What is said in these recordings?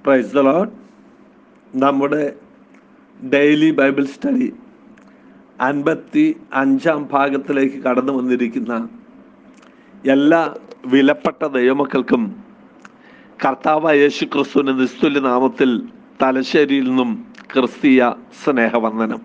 price the lord നമ്മുടെ daily Bible study അൻപത്തി അഞ്ചാം ഭാഗത്തിലേക്ക് കടന്നു വന്നിരിക്കുന്ന എല്ലാ വിലപ്പെട്ട ദൈവമക്കൾക്കും കർത്താവ് യേശു ക്രിസ്തുവിൻ്റെ നിസ്തുല്യ നാമത്തിൽ തലശ്ശേരിയിൽ നിന്നും ക്രിസ്തീയ സ്നേഹവന്ദനം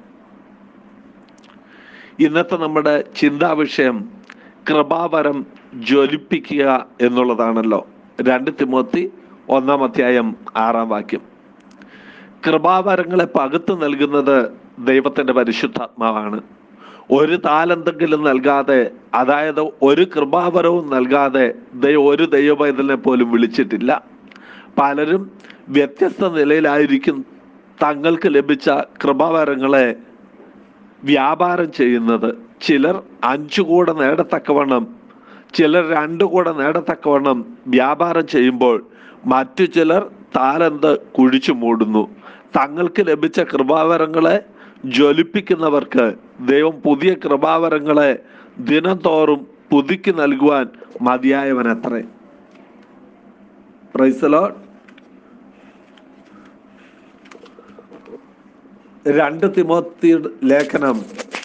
ഇന്നത്തെ നമ്മുടെ ചിന്താ വിഷയം കൃപാവരം ജ്വലിപ്പിക്കുക എന്നുള്ളതാണല്ലോ രണ്ട് തിമോത്തി ഒന്നാം അധ്യായം ആറാം വാക്യം കൃപാവരങ്ങളെ പകുത്തു നൽകുന്നത് ദൈവത്തിന്റെ പരിശുദ്ധാത്മാവാണ് ഒരു താലെന്തെങ്കിലും നൽകാതെ അതായത് ഒരു കൃപാവരവും നൽകാതെ ദൈവം ഒരു ദൈവപൈതലിനെ പോലും വിളിച്ചിട്ടില്ല പലരും വ്യത്യസ്ത നിലയിലായിരിക്കും തങ്ങൾക്ക് ലഭിച്ച കൃപാവരങ്ങളെ വ്യാപാരം ചെയ്യുന്നത് ചിലർ അഞ്ചു കൂടെ നേടത്തക്കവണ്ണം ചിലർ രണ്ടു കൂടെ നേടത്തക്കവണ്ണം വ്യാപാരം ചെയ്യുമ്പോൾ മറ്റു ചിലർ താലന്ത് കുഴിച്ചു മൂടുന്നു തങ്ങൾക്ക് ലഭിച്ച കൃപാവരങ്ങളെ ജ്വലിപ്പിക്കുന്നവർക്ക് ദൈവം പുതിയ കൃപാവരങ്ങളെ ദിനം തോറും പുതുക്കി നൽകുവാൻ മതിയായവനത്രേ പ്രൈസലോ രണ്ട് തിമോത്തി ലേഖനം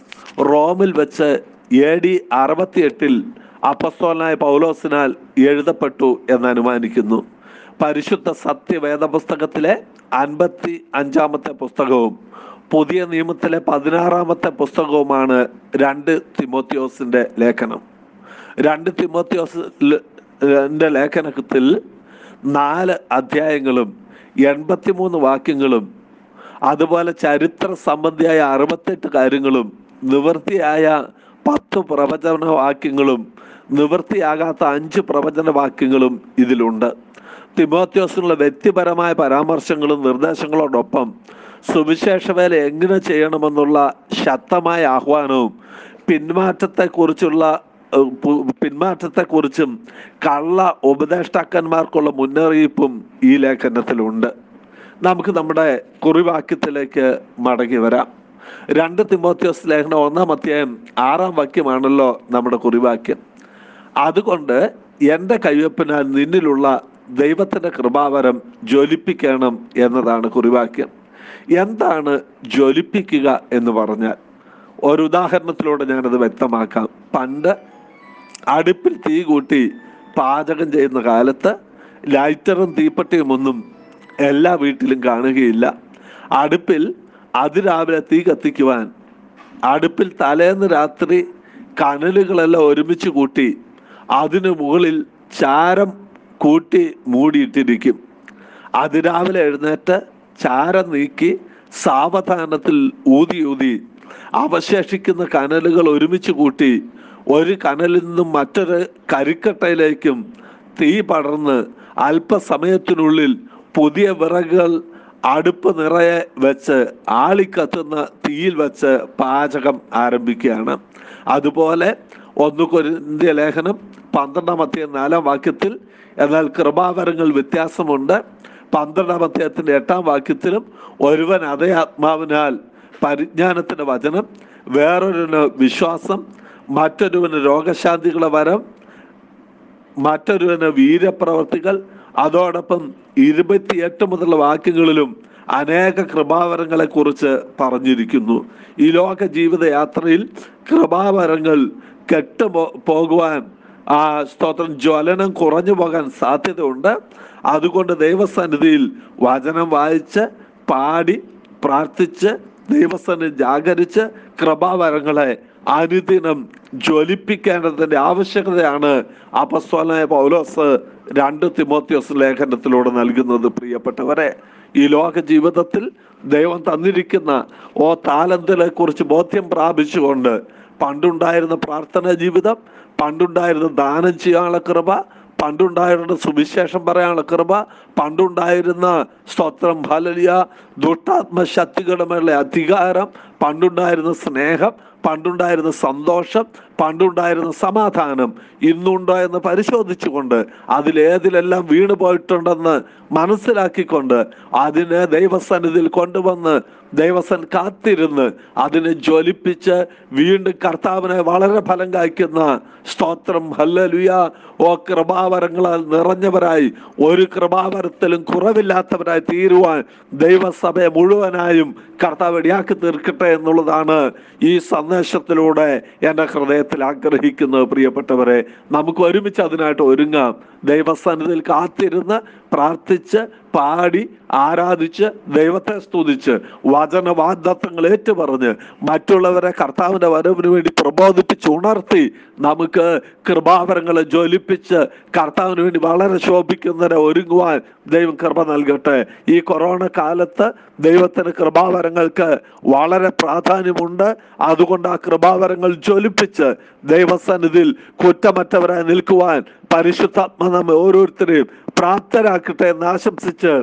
റോമിൽ വെച്ച് എ ഡി അറുപത്തിയെട്ടിൽ അപ്പസ്തോലനായ പൗലോസിനാൽ എഴുതപ്പെട്ടു എന്ന് അനുമാനിക്കുന്നു പരിശുദ്ധ സത്യവേദ പുസ്തകത്തിലെ അൻപത്തി അഞ്ചാമത്തെ പുസ്തകവും പുതിയ നിയമത്തിലെ പതിനാറാമത്തെ പുസ്തകവുമാണ് രണ്ട് തിമോത്തിയോസിന്റെ ലേഖനം രണ്ട് തിമോത്തിയോസ് ലേഖനത്തിൽ നാല് അധ്യായങ്ങളും എൺപത്തിമൂന്ന് വാക്യങ്ങളും അതുപോലെ ചരിത്ര സംബന്ധിയായ അറുപത്തെട്ട് കാര്യങ്ങളും നിവൃത്തിയായ പത്ത് പ്രവചന വാക്യങ്ങളും നിവൃത്തിയാകാത്ത അഞ്ച് പ്രവചന വാക്യങ്ങളും ഇതിലുണ്ട് തിമോത്യോസിനുള്ള വ്യക്തിപരമായ പരാമർശങ്ങളും നിർദ്ദേശങ്ങളോടൊപ്പം സുവിശേഷ വേല എങ്ങനെ ചെയ്യണമെന്നുള്ള ശക്തമായ ആഹ്വാനവും പിന്മാറ്റത്തെക്കുറിച്ചുള്ള പിന്മാറ്റത്തെക്കുറിച്ചും കള്ള ഉപദേഷ്ടാക്കന്മാർക്കുള്ള മുന്നറിയിപ്പും ഈ ലേഖനത്തിലുണ്ട് നമുക്ക് നമ്മുടെ കുറിവാക്യത്തിലേക്ക് മടങ്ങി വരാം രണ്ട് തിമോത്യോസ് ലേഖനം ഒന്നാം അധ്യായം ആറാം വാക്യമാണല്ലോ നമ്മുടെ കുറിവാക്യം അതുകൊണ്ട് എൻ്റെ കയ്യൊപ്പിനാൽ നിന്നിലുള്ള ദൈവത്തിൻ്റെ കൃപാവരം ജ്വലിപ്പിക്കണം എന്നതാണ് കുറിവാക്യം എന്താണ് ജ്വലിപ്പിക്കുക എന്ന് പറഞ്ഞാൽ ഒരു ഉദാഹരണത്തിലൂടെ ഞാനത് വ്യക്തമാക്കാം പണ്ട് അടുപ്പിൽ തീ കൂട്ടി പാചകം ചെയ്യുന്ന കാലത്ത് ലൈറ്ററും തീപ്പട്ടിയും ഒന്നും എല്ലാ വീട്ടിലും കാണുകയില്ല അടുപ്പിൽ അതിരാവിലെ തീ കത്തിക്കുവാൻ അടുപ്പിൽ തലേന്ന് രാത്രി കനലുകളെല്ലാം ഒരുമിച്ച് കൂട്ടി അതിനു മുകളിൽ ചാരം കൂട്ടി മൂടിയിട്ടിരിക്കും അതിരാവിലെ എഴുന്നേറ്റ് ചാരം നീക്കി സാവധാനത്തിൽ ഊതി ഊതി അവശേഷിക്കുന്ന കനലുകൾ ഒരുമിച്ച് കൂട്ടി ഒരു കനലിൽ നിന്നും മറ്റൊരു കരിക്കട്ടയിലേക്കും തീ പടർന്ന് അല്പസമയത്തിനുള്ളിൽ പുതിയ വിറകുകൾ അടുപ്പ് നിറയെ വെച്ച് ആളിക്കത്തുന്ന തീയിൽ വെച്ച് പാചകം ആരംഭിക്കുകയാണ് അതുപോലെ ഒന്ന് കൊരിന്ത്യ ലേഖനം പന്ത്രണ്ടാം അധ്യായം നാലാം വാക്യത്തിൽ എന്നാൽ കൃപാവരങ്ങൾ വ്യത്യാസമുണ്ട് പന്ത്രണ്ടാം അധ്യായത്തിന്റെ എട്ടാം വാക്യത്തിലും ഒരുവൻ അതേ ആത്മാവിനാൽ പരിജ്ഞാനത്തിന്റെ വചനം വേറൊരുവന് വിശ്വാസം മറ്റൊരുവന് രോഗശാന്തികളെ വരം മറ്റൊരുവന് വീരപ്രവർത്തികൾ അതോടൊപ്പം ഇരുപത്തിയെട്ട് മുതലുള്ള വാക്യങ്ങളിലും അനേക കൃപാവരങ്ങളെ കുറിച്ച് പറഞ്ഞിരിക്കുന്നു ഈ ലോക ജീവിതയാത്രയിൽ കൃപാവരങ്ങൾ കെട്ടു പോകുവാൻ ആ സ്തോത്രം ജ്വലനം കുറഞ്ഞു പോകാൻ സാധ്യതയുണ്ട് അതുകൊണ്ട് ദൈവസന്നിധിയിൽ വചനം വായിച്ച് പാടി പ്രാർത്ഥിച്ച് ദൈവസന്നിധി ജാഗരിച്ച് കൃപാവരങ്ങളെ അനുദിനം ജ്വലിപ്പിക്കേണ്ടതിന്റെ ആവശ്യകതയാണ് അപസ്വലായ പൗലോസ് രണ്ട് തിമോത്യോസ് ലേഖനത്തിലൂടെ നൽകുന്നത് പ്രിയപ്പെട്ടവരെ ഈ ലോക ജീവിതത്തിൽ ദൈവം തന്നിരിക്കുന്ന ഓ താലന്തിനെ കുറിച്ച് ബോധ്യം പ്രാപിച്ചുകൊണ്ട് പണ്ടുണ്ടായിരുന്ന പ്രാർത്ഥനാ ജീവിതം പണ്ടുണ്ടായിരുന്ന ദാനം ചെയ്യാനുള്ള കൃപ പണ്ടുണ്ടായിരുന്ന സുവിശേഷം പറയാനുള്ള കൃപ പണ്ടുണ്ടായിരുന്ന സ്തോത്രം ഫലലിയ ദുഷ്ടാത്മ ശക്തികളുമായുള്ള അധികാരം പണ്ടുണ്ടായിരുന്ന സ്നേഹം പണ്ടുണ്ടായിരുന്ന സന്തോഷം പണ്ടുണ്ടായിരുന്ന സമാധാനം ഇന്നുണ്ടോ എന്ന് പരിശോധിച്ചുകൊണ്ട് അതിലേതിലെല്ലാം വീണു പോയിട്ടുണ്ടെന്ന് മനസ്സിലാക്കിക്കൊണ്ട് അതിനെ ദൈവസന്നിധിയിൽ കൊണ്ടുവന്ന് ദൈവസൻ കാത്തിരുന്ന് അതിനെ ജ്വലിപ്പിച്ച് വീണ്ടും കർത്താവിനെ വളരെ ഫലം കായ്ക്കുന്ന സ്തോത്രം ഹല്ലലുയ ഓ കൃപാവരങ്ങളാൽ നിറഞ്ഞവരായി ഒരു കൃപാവരത്തിലും കുറവില്ലാത്തവരായി തീരുവാൻ ദൈവസഭയെ മുഴുവനായും കർത്താവ് ഇടയാക്കി തീർക്കട്ടെ എന്നുള്ളതാണ് ഈ സന്ദേശത്തിലൂടെ എൻ്റെ ഹൃദയത്തിൽ ആഗ്രഹിക്കുന്നത് പ്രിയപ്പെട്ടവരെ നമുക്ക് ഒരുമിച്ച് അതിനായിട്ട് ഒരുങ്ങാം ദൈവസന്നിധിയിൽ കാത്തിരുന്ന് പ്രാർത്ഥിച്ച് പാടി ആരാധിച്ച് ദൈവത്തെ സ്തുതിച്ച് വചനവാഗ്ദത്തങ്ങൾ ഏറ്റുപറഞ്ഞ് മറ്റുള്ളവരെ കർത്താവിന്റെ വരവിന് വേണ്ടി പ്രബോധിപ്പിച്ച് ഉണർത്തി നമുക്ക് കൃപാവരങ്ങളെ ജ്വലിപ്പിച്ച് കർത്താവിന് വേണ്ടി വളരെ ശോഭിക്കുന്നതിനെ ഒരുങ്ങുവാൻ ദൈവം കൃപ നൽകട്ടെ ഈ കൊറോണ കാലത്ത് ദൈവത്തിന് കൃപാവരങ്ങൾക്ക് വളരെ പ്രാധാന്യമുണ്ട് അതുകൊണ്ട് ആ കൃപാവരങ്ങൾ ജ്വലിപ്പിച്ച് ദൈവസന്നിധിയിൽ കുറ്റമറ്റവരായി നിൽക്കുവാൻ പരിശുദ്ധാത്മ നമ്മെ ഓരോരുത്തരെയും പ്രാപ്തരാക്കട്ടെ എന്ന് ആശംസിച്ച്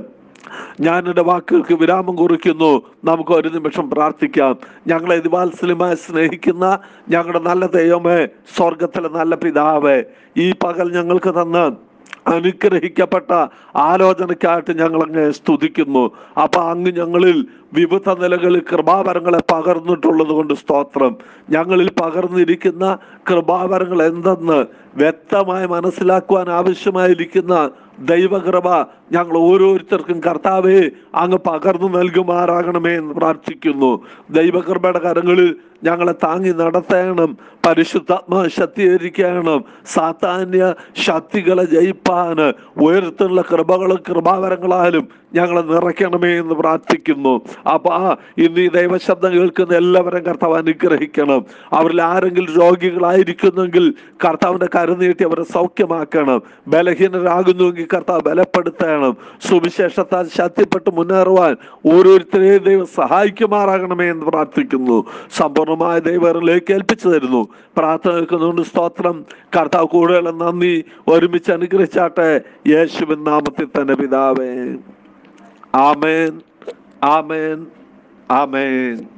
ഞാൻ എൻ്റെ വാക്കുകൾക്ക് വിരാമം കുറിക്കുന്നു നമുക്ക് ഒരു നിമിഷം പ്രാർത്ഥിക്കാം ഞങ്ങളെ ഇതിവാത്സല്യമായി സ്നേഹിക്കുന്ന ഞങ്ങളുടെ നല്ല ദൈവമേ സ്വർഗത്തിലെ നല്ല പിതാവേ ഈ പകൽ ഞങ്ങൾക്ക് തന്ന അനുഗ്രഹിക്കപ്പെട്ട ആലോചനയ്ക്കായിട്ട് ഞങ്ങൾ അങ്ങ് സ്തുതിക്കുന്നു അപ്പൊ അങ്ങ് ഞങ്ങളിൽ വിവിധ നിലകളിൽ കൃപാവരങ്ങളെ പകർന്നിട്ടുള്ളത് കൊണ്ട് സ്തോത്രം ഞങ്ങളിൽ പകർന്നിരിക്കുന്ന കൃപാവരങ്ങൾ എന്തെന്ന് വ്യക്തമായി മനസ്സിലാക്കുവാൻ ആവശ്യമായിരിക്കുന്ന ദൈവകൃപ ഞങ്ങൾ ഓരോരുത്തർക്കും കർത്താവെ അങ്ങ് പകർന്നു നൽകുമാറാകണമേ എന്ന് പ്രാർത്ഥിക്കുന്നു ദൈവകൃപയുടെ കരങ്ങളിൽ ഞങ്ങളെ താങ്ങി നടത്തേണം പരിശുദ്ധാത്മാ ശക്തീകരിക്കണം സാത്താന്യ ശക്തികളെ ജയിപ്പാന് ഉയർത്തുള്ള കൃപകളും കൃപാവരങ്ങളാലും ഞങ്ങളെ നിറയ്ക്കണമേ എന്ന് പ്രാർത്ഥിക്കുന്നു അപ്പൊ ആ ഇന്ന് ഈ ദൈവശബ്ദം കേൾക്കുന്ന എല്ലാവരും കർത്താവ് അനുഗ്രഹിക്കണം അവരിൽ ആരെങ്കിലും രോഗികളായിരിക്കുന്നെങ്കിൽ കർത്താവിന്റെ കരുനീട്ടി അവരെ സൗഖ്യമാക്കണം ബലഹീനരാകുന്നുവെങ്കിൽ കർത്താവ് ബലപ്പെടുത്തണം സുവിശേഷത്താൽ ശക്തിപ്പെട്ട് മുന്നേറുവാൻ ഓരോരുത്തരെയും ദൈവം സഹായിക്കുമാറാകണമേ എന്ന് പ്രാർത്ഥിക്കുന്നു സമ്പൂർണമായ ദൈവങ്ങളിലേക്ക് ഏൽപ്പിച്ചു തരുന്നു പ്രാർത്ഥന കേൾക്കുന്നുണ്ട് സ്തോത്രം കർത്താവ് കൂടുതൽ നന്ദി ഒരുമിച്ച് അനുഗ്രഹിച്ചാട്ടെ യേശുവിൻ നാമത്തിൽ തന്നെ പിതാവേ ആമേൻ ആമേൻ ആമേൻ